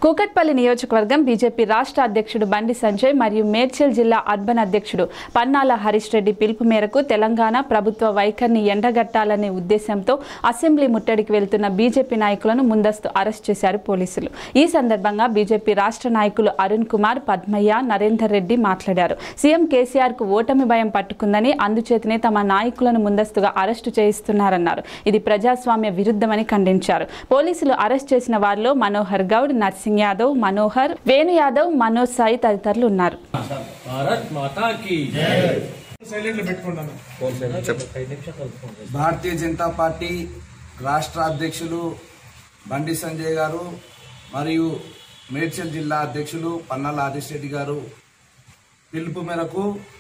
కూకట్పల్లి నియోజకవర్గం బీజేపీ రాష్ట్ర అధ్యక్షుడు బండి సంజయ్ మరియు మేడ్చల్ జిల్లా అర్బన్ అధ్యక్షుడు పన్నాల హరీష్ రెడ్డి పిలుపు మేరకు తెలంగాణ ప్రభుత్వ వైఖరిని ఎండగట్టాలనే ఉద్దేశంతో అసెంబ్లీ ముట్టడికి వెళ్తున్న బీజేపీ నాయకులను ముందస్తు అరెస్ట్ చేశారు పోలీసులు ఈ సందర్భంగా బీజేపీ రాష్ట్ర నాయకులు అరుణ్ కుమార్ పద్మయ్య నరేందర్ రెడ్డి మాట్లాడారు సీఎం కేసీఆర్ కు ఓటమి భయం పట్టుకుందని అందుచేతనే తమ నాయకులను ముందస్తుగా అరెస్టు చేయిస్తున్నారన్నారు ఇది ప్రజాస్వామ్య విరుద్ధమని ఖండించారు పోలీసులు అరెస్ట్ చేసిన వారిలో మనోహర్ గౌడ్ నర్సింగ్ యాదవ్ మనోహర్ వేణు యాదవ్ మనోజ్ సాయి తదితరులు ఉన్నారు భారత్ మాతా की సైలెంట్ లో పెట్టుకున్నాను భారతీయ జనతా పార్టీ రాష్ట్ర అధ్యక్షులు బండి సంజయ్ గారు మరియు మేడ్చల్ జిల్లా అధ్యక్షులు పన్నాల హరీష్ రెడ్డి గారు పిలుపు మేరకు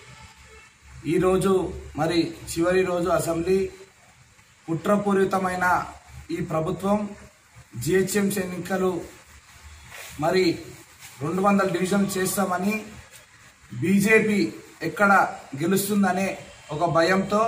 ఈరోజు మరి చివరి రోజు అసెంబ్లీ కుట్రపూరితమైన ఈ ప్రభుత్వం జిహెచ్ఎంసీ ఎన్నికలు మరి రెండు వందల డివిజన్ చేస్తామని బీజేపీ ఎక్కడ గెలుస్తుందనే ఒక భయంతో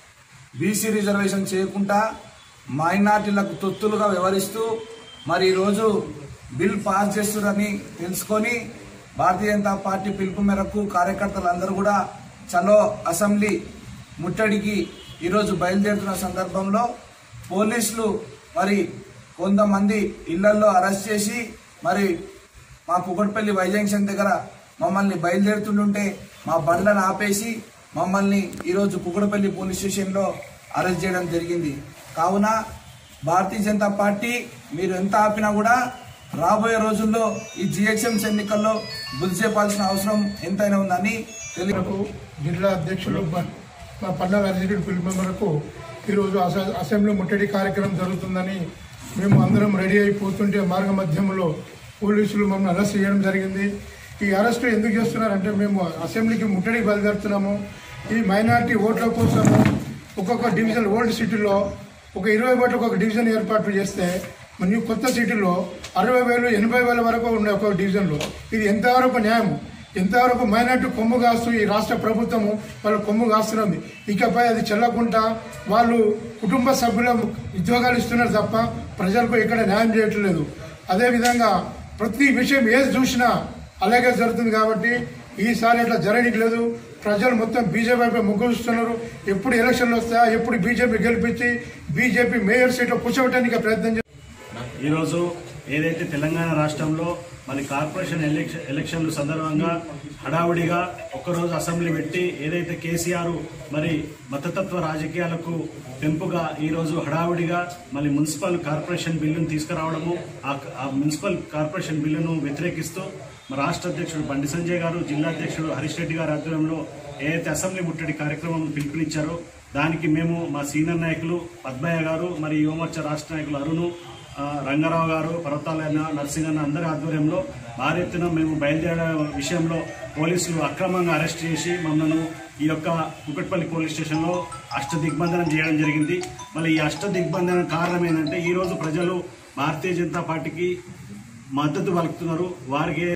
బీసీ రిజర్వేషన్ చేయకుండా మైనార్టీలకు తొత్తులుగా వ్యవహరిస్తూ మరి ఈరోజు బిల్ పాస్ చేస్తున్నారని తెలుసుకొని భారతీయ జనతా పార్టీ పిలుపు మేరకు కార్యకర్తలందరూ కూడా చలో అసెంబ్లీ ముట్టడికి ఈరోజు బయలుదేరుతున్న సందర్భంలో పోలీసులు మరి కొంతమంది ఇళ్లలో అరెస్ట్ చేసి మరి మా కుకట్పల్లి వైజంక్షన్ దగ్గర మమ్మల్ని బయలుదేరుతుంటుంటే మా బండ్లను ఆపేసి మమ్మల్ని ఈరోజు కుకటపల్లి పోలీస్ స్టేషన్లో అరెస్ట్ చేయడం జరిగింది కావున భారతీయ జనతా పార్టీ మీరు ఎంత ఆపినా కూడా రాబోయే రోజుల్లో ఈ జిహెచ్ఎంసీ ఎన్నికల్లో బుద్ధి చెప్పాల్సిన అవసరం ఎంతైనా ఉందని తెలియ మేరకు జిల్లా అధ్యక్షులు బ- మా పన్నాల అధ్యక్షుడి పిలుపు మేరకు ఈరోజు అస- అసెంబ్లీ ముట్టడి కార్యక్రమం జరుగుతుందని మేము అందరం రెడీ అయిపోతుంటే మార్గ మధ్యంలో పోలీసులు మమ్మల్ని అరెస్ట్ చేయడం జరిగింది ఈ అరెస్టు ఎందుకు చేస్తున్నారంటే మేము అసెంబ్లీకి ముట్టడికి బయలుదేరుతున్నాము ఈ మైనారిటీ ఓట్ల కోసము ఒక్కొక్క డివిజన్ ఓల్డ్ సిటీలో ఒక ఇరవై ఓట్లకు ఒక డివిజన్ ఏర్పాటు చేస్తే మరియు కొత్త సిటీలో అరవై వేలు ఎనభై వేల వరకు ఉండే ఒక డివిజన్లో ఇది ఎంతవరకు న్యాయం ఎంతవరకు మైనార్టీ కొమ్ము కాస్తూ ఈ రాష్ట్ర ప్రభుత్వము వాళ్ళ కొమ్ము కాస్తున్నది ఇకపై అది చెల్లకుండా వాళ్ళు కుటుంబ సభ్యుల ఉద్యోగాలు ఇస్తున్నారు తప్ప ప్రజలకు ఇక్కడ న్యాయం చేయట్లేదు అదేవిధంగా ప్రతి విషయం ఏది చూసినా అలాగే జరుగుతుంది కాబట్టి ఈసారి అట్లా జరగనికి లేదు ప్రజలు మొత్తం బీజేపీ వైపు మొగ్గు చూస్తున్నారు ఎప్పుడు ఎలక్షన్లు వస్తాయా ఎప్పుడు బీజేపీ గెలిపించి బీజేపీ మేయర్ సీట్లో కూర్చోబెట్టడానికి ప్రయత్నం చేస్తారు ఈరోజు ఏదైతే తెలంగాణ రాష్ట్రంలో మరి కార్పొరేషన్ ఎలక్షన్ ఎలక్షన్లు సందర్భంగా హడావుడిగా ఒక్కరోజు అసెంబ్లీ పెట్టి ఏదైతే కేసీఆర్ మరి మతతత్వ రాజకీయాలకు పెంపుగా ఈరోజు హడావుడిగా మళ్ళీ మున్సిపల్ కార్పొరేషన్ బిల్లును తీసుకురావడము ఆ- ఆ మున్సిపల్ కార్పొరేషన్ బిల్లును వ్యతిరేకిస్తూ మా రాష్ట్ర అధ్యక్షుడు బండి సంజయ్ గారు జిల్లా అధ్యక్షుడు హరీష్ రెడ్డి గారి ఆధ్వర్యంలో ఏదైతే అసెంబ్లీ ముట్టడి కార్యక్రమం పిలుపునిచ్చారో దానికి మేము మా సీనియర్ నాయకులు పద్మయ్య గారు మరి యువమోర్చా రాష్ట్ర నాయకులు అరుణు ఆ, రంగారావు గారు పర్వతాలన్న నర్సింగన్న అందరి ఆధ్వర్యంలో భారీ ఎత్తున మేము బయలుదేరే విషయంలో పోలీసులు అక్రమంగా అరెస్ట్ చేసి మమ్మల్ని ఈ యొక్క కుకట్పల్లి పోలీస్ స్టేషన్లో అష్ట దిగ్బంధనం చేయడం జరిగింది మళ్ళీ ఈ అష్ట దిగ్బంధనం కారణం ఏంటంటే ఈ రోజు ప్రజలు భారతీయ జనతా పార్టీకి మద్దతు పలుకుతున్నారు వారికి